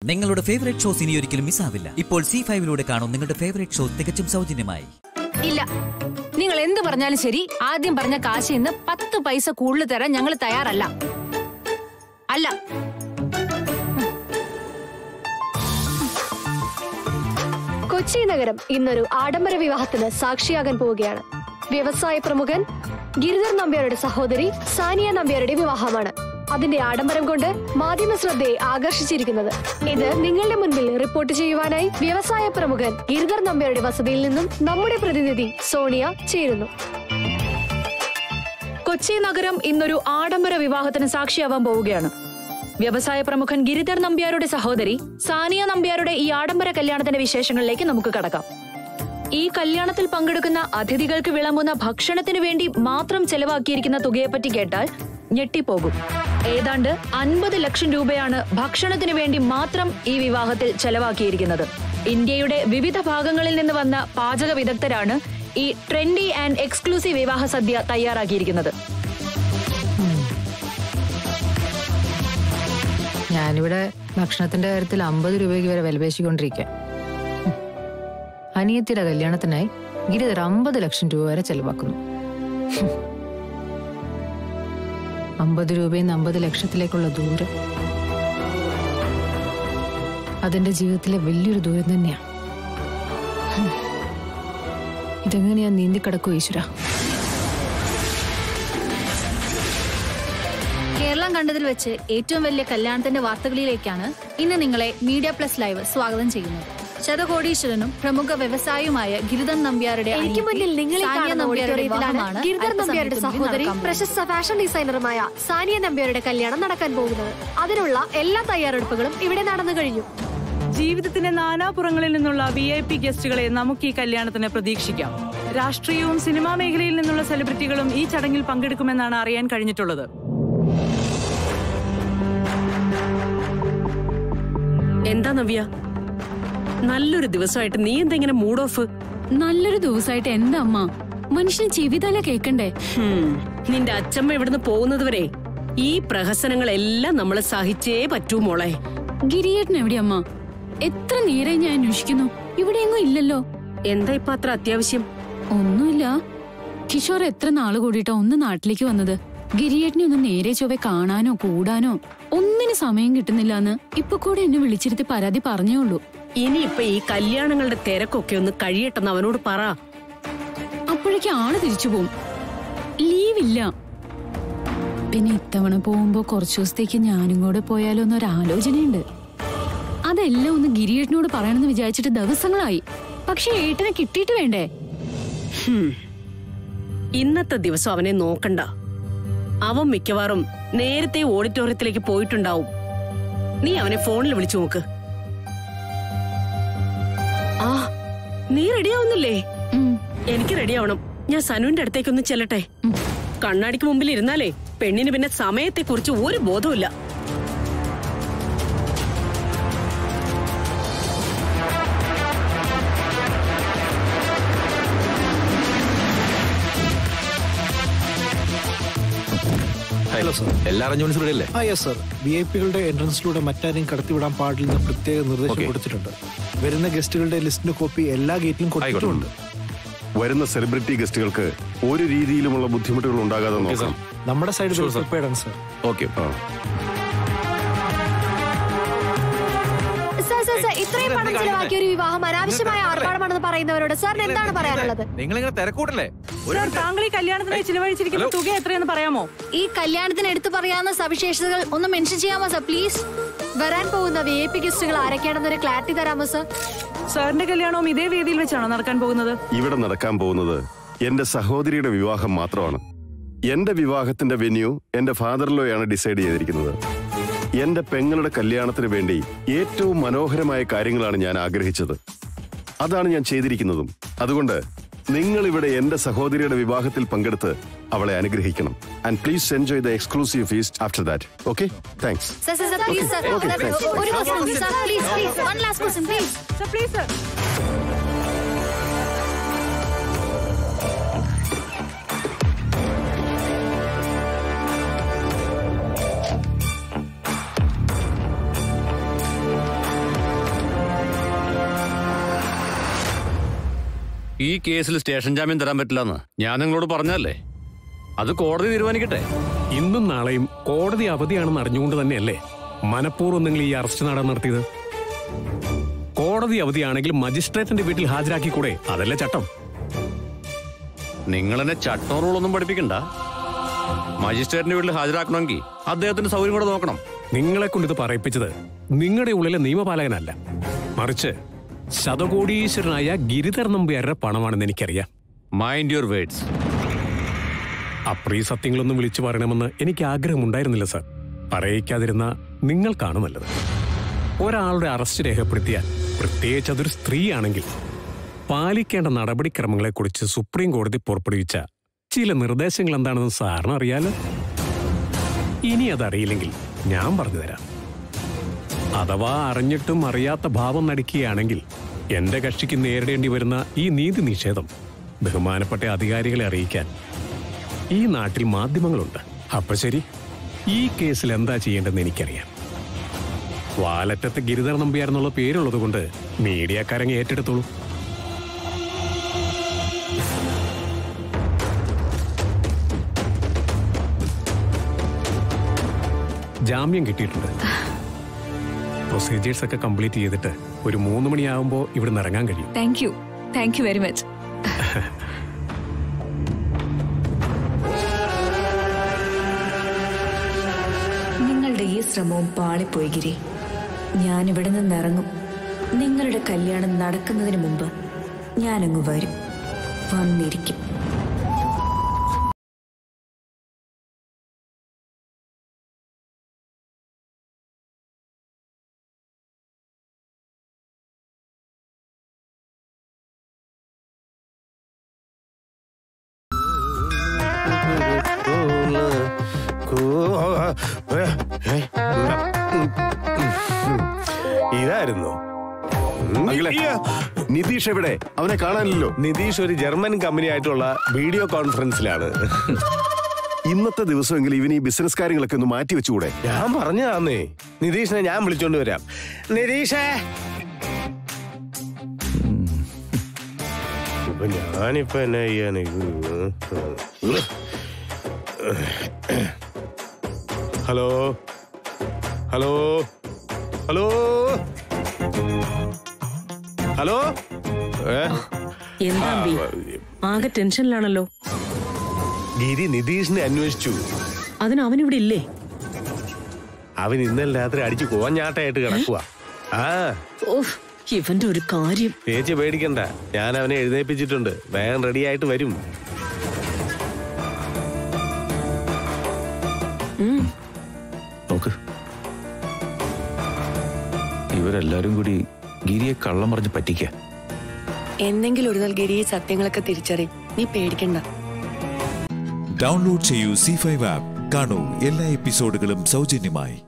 നിങ്ങളുടെ favourite shows ഇനി ഒരിക്കലും മിസ്സാവില്ല ഇപ്പോൾ സി ഫൈവിലൂടെ കാണും നിങ്ങളുടെ ഫേവറേറ്റ് ഷോ തികച്ചും സൗജന്യമായി ഇല്ല നിങ്ങൾ എന്ത് പറഞ്ഞാലും ശരി ആദ്യം പറഞ്ഞ കാശിൽ നിന്ന് പത്ത് പൈസ കൂടുതൽ തരാൻ ഞങ്ങൾ തയ്യാറല്ല അല്ല കൊച്ചി നഗരം ഇന്നൊരു ആഡംബര വിവാഹത്തിന് സാക്ഷിയാകാൻ പോവുകയാണ് വ്യവസായ പ്രമുഖൻ ഗിരിധർ നമ്പ്യാരുടെ സഹോദരി സാനിയ നമ്പ്യാരുടെ വിവാഹമാണ് അതിന്റെ ആഡംബരം കൊണ്ട് മാധ്യമ ശ്രദ്ധയെ ആകർഷിച്ചിരിക്കുന്നത് ഇത് നിങ്ങളുടെ മുൻപിൽ റിപ്പോർട്ട് ചെയ്യുവാനായി വ്യവസായ പ്രമുഖൻ ഗിരിധർ നമ്പ്യാരുടെ വസതിയിൽ നിന്നും നമ്മുടെ പ്രതിനിധി സോണിയ ചേരുന്നു കൊച്ചി നഗരം ഇന്നൊരു ആഡംബര വിവാഹത്തിന് സാക്ഷിയാവാൻ പോവുകയാണ് വ്യവസായ പ്രമുഖൻ ഗിരിധർ നമ്പ്യാരുടെ സഹോദരി സാനിയ നമ്പ്യാരുടെ ഈ ആഡംബര കല്യാണത്തിന്റെ വിശേഷങ്ങളിലേക്ക് നമുക്ക് കടക്കാം ഈ കല്യാണത്തിൽ പങ്കെടുക്കുന്ന അതിഥികൾക്ക് വിളമ്പുന്ന ഭക്ഷണത്തിന് വേണ്ടി മാത്രം ചെലവാക്കിയിരിക്കുന്ന തുകയെപ്പറ്റി കേട്ടാൽ ഞെട്ടിപ്പോകും ഏതാണ്ട് അൻപത് ലക്ഷം രൂപയാണ് ഭക്ഷണത്തിന് വേണ്ടി മാത്രം ഈ വിവാഹത്തിൽ ചെലവാക്കിയിരിക്കുന്നത് ഇന്ത്യയുടെ വിവിധ ഭാഗങ്ങളിൽ നിന്ന് വന്ന പാചക വിദഗ്ധരാണ് ഈ ട്രെൻഡി ആൻഡ് എക്സ്ക്ലൂസീവ് വിവാഹ സദ്യ തയ്യാറാക്കിയിരിക്കുന്നത് ഞാനിവിടെ ഭക്ഷണത്തിന്റെ കാര്യത്തിൽ അമ്പത് രൂപയ്ക്ക് വരെ വിലപേശിക്കൊണ്ടിരിക്കുക അനിയത്തിയുടെ കല്യാണത്തിനായി ഗിരിധർ അമ്പത് ലക്ഷം രൂപ വരെ ചെലവാക്കുന്നു അമ്പത് രൂപയിൽ നിന്ന് അമ്പത് ലക്ഷത്തിലേക്കുള്ള ദൂരം അതെന്റെ ജീവിതത്തിലെ വലിയൊരു ദൂരം തന്നെയാ ഹും. ഇതെങ്ങനെയാ നീന്തിക്കിടക്കോ ഈശ്വര കേരളം കണ്ടതിൽ വെച്ച് ഏറ്റവും വലിയ കല്യാണത്തിന്റെ വാർത്തകളിലേക്കാണ് ഇന്ന് നിങ്ങളെ മീഡിയ പ്ലസ് ലൈവ് സ്വാഗതം ചെയ്യുന്നത് ശതകോടീശ്വരനും പ്രമുഖ വ്യവസായിയുമായ ഗിരിധൻ നമ്പ്യാരുടെ എനിക്ക് അനിയത്തി മുന്നിൽ നിങ്ങൾ ഈ സാനിയ കാണുന്ന നമ്പ്യാരുടെ ഓഡിറ്റോറിയത്തിലാണ് വിവാഹമാണ് ഗിരിധർ നമ്പ്യാരുടെ അല്പസമയത്തിനുള്ളിൽ സഹോദരി നടക്കാൻ പോകുന്നത്. പ്രശസ്ത ഫാഷൻ ഡിസൈനറുമായ സാനിയ നമ്പ്യാരുടെ കല്യാണം നടക്കാൻ പോകുന്നത് അതിനുള്ള എല്ലാ തയ്യാറെടുപ്പുകളും ഇവിടെ നടന്നു കഴിഞ്ഞു ജീവിതത്തിന്റെ നാനാപുറങ്ങളിൽ നിന്നുള്ള വി ഐ പി ഗസ്റ്റുകളെ നമുക്ക് ഈ കല്യാണത്തിന് പ്രതീക്ഷിക്കാം രാഷ്ട്രീയവും സിനിമാ മേഖലയിൽ നിന്നുള്ള സെലിബ്രിറ്റികളും ഈ ചടങ്ങിൽ പങ്കെടുക്കുമെന്നാണ് അറിയാൻ കഴിഞ്ഞിട്ടുള്ളത് എന്താ നവ്യ നല്ലൊരു ദിവസമായിട്ട് നീ എന്തെങ്ങനെ മൂഡ് ഓഫ് നല്ലൊരു ദിവസമായിട്ട് എന്താ അമ്മ മനുഷ്യൻ ചെവിതല കേക്കണ്ടേ ഹും, നിന്റെ അച്ഛമ്മ ഇവിടുന്ന് പോകുന്നത് വരെ ഈ പ്രഹസനങ്ങളെല്ലാം നമ്മൾ സഹിച്ചേ പറ്റൂ മോളെ ഗിരിയേട്ടൻ എവിടെ അമ്മ എത്ര നേരം ഞാൻ അന്വേഷിക്കുന്നു ഇവിടെയെങ്ങും ഇല്ലല്ലോ എന്താ ഇപ്പൊ അത്ര അത്യാവശ്യം ഒന്നുമില്ല കിഷോർ എത്ര നാള് കൂടിയിട്ടാ ഒന്ന് നാട്ടിലേക്ക് വന്നത് ഗിരിയേട്ടനെ ഒന്ന് നേരെ ചൊവ്വെ കാണാനോ കൂടാനോ ഒന്നിന് സമയം കിട്ടുന്നില്ല എന്ന് ഇപ്പൊ കൂടെ എന്നെ വിളിച്ചിരുത്തി പരാതി പറഞ്ഞേ ഉള്ളൂ ഇനിയിപ്പൊ ഈ കല്യാണങ്ങളുടെ തിരക്കൊക്കെ ഒന്ന് കഴിയട്ടെന്ന് അവനോട് പറ അപ്പോഴേക്ക് ആള് തിരിച്ചു പോവും ലീവില്ല പിന്നെ ഇത്തവണ പോകുമ്പോ കുറച്ചു ദിവസത്തേക്ക് ഞാനും കൂടെ പോയാലോ എന്നൊരാലോചനയുണ്ട് അതെല്ലാം ഒന്ന് ഗിരിയേട്ടനോട് പറയണമെന്ന് വിചാരിച്ചിട്ട് ദിവസങ്ങളായി പക്ഷെ ഏട്ടനെ കിട്ടിയിട്ട് വേണ്ടേ ഹും. ഇന്നത്തെ ദിവസം അവനെ നോക്കണ്ട അവൻ മിക്കവാറും നേരത്തെ ഓഡിറ്റോറിയത്തിലേക്ക് പോയിട്ടുണ്ടാവും നീ അവനെ ഫോണിൽ വിളിച്ചു നോക്ക് ആ നീ റെഡിയാവുന്നില്ലേ ഉം. എനിക്ക് റെഡിയാവണം ഞാൻ സനുവിന്റെ അടുത്തേക്കൊന്ന് ചെല്ലട്ടെ കണ്ണാടിക്ക് മുമ്പിൽ ഇരുന്നാലേ പെണ്ണിന് പിന്നെ സമയത്തെ കുറിച്ച് ഒരു ബോധവുമില്ല ഹലോ സർ എല്ലാ അറേഞ്ച്മെന്റ്സും റെഡി അല്ലേ ആ യെസ് സർ വി ഐ പികളുടെ എൻട്രൻസിലൂടെ മറ്റാരെയും കടത്തിവിടാൻ പാടില്ലെന്ന് പ്രത്യേക നിർദ്ദേശം Okay. കൊടുത്തിട്ടുണ്ട് വരുന്ന ഗസ്റ്റുകളുടെ ലിസ്റ്റിന്റെ കോപ്പി എല്ലാ ഗേറ്റിലും കൊടുത്തിട്ടുണ്ട് വരുന്ന സെലിബ്രിറ്റി ഗസ്റ്റുകൾക്ക് ഒരു രീതിയിലുമുള്ള ബുദ്ധിമുട്ടുകൾ ഉണ്ടാകാതെ നോക്കണം നമ്മുടെ സൈഡ് Sure, sir. പ്രിപ്പയർഡ് ആണ് സർ ഓക്കെ ആ. സർ സർ സർ ഇത്രയും പണം ചിലവാക്കിയ ഒരു വിവാഹം അനാവശ്യമായ ആർഭാടമാണെന്ന് പറയുന്നവരോട് സാറിന് എന്താണ് പറയാനുള്ളത് നിങ്ങൾ ഇങ്ങനെ തിരക്കൂട്ടല്ലേ ഒരു സർ താങ്കൾ ഈ കല്യാണത്തിനായി ചിലവഴിച്ചിരിക്കുന്ന ഹലോ. തുക എത്രയെന്ന് പറയാമോ ഈ കല്യാണത്തിന് എടുത്തു പറയാവുന്ന സവിശേഷതകൾ ഒന്ന് മെൻഷൻ ചെയ്യാമോ സർ പ്ലീസ് വരാൻ പോകുന്ന വി ഐ പി ഗസ്റ്റുകൾ ആരൊക്കെയാണെന്നൊരു ക്ലാരിറ്റി തരാമോ സർ സാറിന്റെ കല്യാണവും ഇതേ വേദിയിൽ വെച്ചാണോ നടക്കാൻ പോകുന്നത് ഇവിടെ നടക്കാൻ പോകുന്നത് എന്റെ സഹോദരിയുടെ വിവാഹം മാത്രമാണ് എന്റെ വിവാഹത്തിന്റെ വെന്യൂ എന്റെ ഫാദറിലോയാണ് ഡിസൈഡ് ചെയ്തിരിക്കുന്നത് എന്റെ പെങ്ങളുടെ കല്യാണത്തിന് വേണ്ടി ഏറ്റവും മനോഹരമായ കാര്യങ്ങളാണ് ഞാൻ ആഗ്രഹിച്ചത് അതാണ് ഞാൻ ചെയ്തിരിക്കുന്നതും അതുകൊണ്ട് നിങ്ങൾ ഇവിടെ എന്റെ സഹോദരിയുടെ വിവാഹത്തിൽ പങ്കെടുത്ത് അവളെ അനുഗ്രഹിക്കണം and please enjoy the exclusive feast after that okay thanks sir sir sir please sir Okay, thanks. ഒരു question sir please please one last question please sir please sir ഈ കേസിൽ സ്റ്റേഷൻ ജാമ്യം തരാൻ പറ്റില്ലെന്ന് ഞാൻ നിങ്ങളോട് പറഞ്ഞല്ലേ അത് കോടതി തീരുമാനിക്കട്ടെ ഇന്നും നാളെയും കോടതി അവധിയാണെന്ന് അറിഞ്ഞുകൊണ്ട് തന്നെയല്ലേ മനഃപൂർവ്വം നിങ്ങൾ ഈ അറസ്റ്റ് നടൻ നടത്തിയത് കോടതി അവധിയാണെങ്കിൽ മജിസ്ട്രേറ്റിന്റെ വീട്ടിൽ ഹാജരാക്കിക്കൂടെ അതല്ലേ ചട്ടം നിങ്ങൾ എന്നെ ചട്ടം റൂളൊന്നും പഠിപ്പിക്കണ്ട മജിസ്ട്രേറ്റിന്റെ വീട്ടിൽ ഹാജരാക്കണമെങ്കിൽ അദ്ദേഹത്തിന്റെ സൗകര്യം കൂടെ നോക്കണം നിങ്ങളെ കൊണ്ട് ഇത് പറയിപ്പിച്ചത് നിങ്ങളുടെ ഉള്ളിലെ നിയമപാലകനല്ല മറിച്ച് ശതകോടീശ്വരനായ ഗിരിധർ നമ്പ്യാരുടെ പണമാണെന്ന് എനിക്കറിയാം മൈൻഡ് യുവർ വേർഡ്സ് അപ്രീ സത്യങ്ങളൊന്നും വിളിച്ചു പറയണമെന്ന് എനിക്ക് ആഗ്രഹമുണ്ടായിരുന്നില്ല സാർ പറയിക്കാതിരുന്ന നിങ്ങൾക്കാണ് നല്ലത് ഒരാളുടെ അറസ്റ്റ് രേഖപ്പെടുത്തിയാൽ പ്രത്യേകിച്ച് അതൊരു സ്ത്രീയാണെങ്കിൽ പാലിക്കേണ്ട നടപടിക്രമങ്ങളെക്കുറിച്ച് സുപ്രീം കോടതി പുറപ്പെടുവിച്ച ചില നിർദ്ദേശങ്ങൾ എന്താണെന്ന് സാറിന് അറിയാലോ ഇനി അതറിയില്ലെങ്കിൽ ഞാൻ പറഞ്ഞു തരാം അഥവാ അറിഞ്ഞിട്ടും അറിയാത്ത ഭാവം നടിക്കുകയാണെങ്കിൽ എന്റെ കക്ഷിക്ക് നേരിടേണ്ടി വരുന്ന ഈ നീതി നിഷേധം ബഹുമാനപ്പെട്ട അധികാരികളെ അറിയിക്കാൻ ഈ നാട്ടിൽ മാധ്യമങ്ങളുണ്ട് അപ്പൊ ശരി ഈ കേസിൽ എന്താ ചെയ്യേണ്ടതെന്ന് എനിക്കറിയാം വാലറ്റത്ത് ഗിരിധർ നമ്പ്യാരെന്നുള്ള പേരുള്ളത് കൊണ്ട് മീഡിയക്കാരങ്ങ് ഏറ്റെടുത്തോളൂ ജാമ്യം കിട്ടിയിട്ടുണ്ട് പ്രൊസീജിയേഴ്സ് ഒക്കെ കംപ്ലീറ്റ് ചെയ്തിട്ട് ഒരു മൂന്ന് മണിയാവുമ്പോൾ ഇവിടെ ഇറങ്ങാൻ കഴിയും thank you thank you very much നിങ്ങളുടെ ഈ ശ്രമവും പാളിപ്പോയി ഗിരി ഞാൻ ഇവിടെ നിന്ന് ഇറങ്ങും നിങ്ങളുടെ കല്യാണം നടക്കുന്നതിന് മുമ്പ് ഞാനങ്ങ് വരും വന്നിരിക്കും ഇതായിരുന്നു നിതീഷ് എവിടെ അവനെ കാണാനില്ലല്ലോ നിതീഷ് ഒരു ജർമ്മൻ കമ്പനി ആയിട്ടുള്ള വീഡിയോ കോൺഫറൻസിലാണ് ഇന്നത്തെ ദിവസമെങ്കിലും ഇവന് ഈ ബിസിനസ് കാര്യങ്ങളൊക്കെ ഒന്ന് മാറ്റി വെച്ചുകൂടെ ഞാൻ പറഞ്ഞതാന്നേ നിതീഷിനെ ഞാൻ വിളിച്ചോണ്ട് വരാം നിതീഷേ ഇപ്പൊ ഞാനിപ്പോ എന്നാ ചെയ്യാന് ഹലോ ഹലോ ഹലോ ഹലോ ഏ? എന്താ അമ്പി? ആകെ ടെൻഷനിലാണല്ലോ ഗിരി നിതീഷിനെ അന്വേഷിച്ചു അതിന് അവനിവിടെ ഇല്ലേ അവൻ ഇന്നലെ രാത്രി അടിച്ചു കോഞ്ഞാട്ടായിട്ട് കിടക്കുക ആ ഓഹ് ഇവന്റെ ഒരു കാര്യം ചേച്ചി പേടിക്കണ്ട ഞാൻ അവനെ എഴുന്നേപ്പിച്ചിട്ടുണ്ട് വേഗം റെഡി ആയിട്ട് വരും നോക്ക് ഇവരെല്ലാരും കൂടി ഗിരിയെ കള്ളം പറഞ്ഞ് പറ്റിക്ക എന്തെങ്കിലും ഒരു നാൾ ഗിരി ഈ സത്യങ്ങളൊക്കെ തിരിച്ചറിയും നീ പേടിക്കണ്ട ഡൗൺലോഡ് ചെയ്യൂ സി ഫൈവ് ആപ്പ് കാണൂ എല്ലാ എപ്പിസോഡുകളും സൗജന്യമായി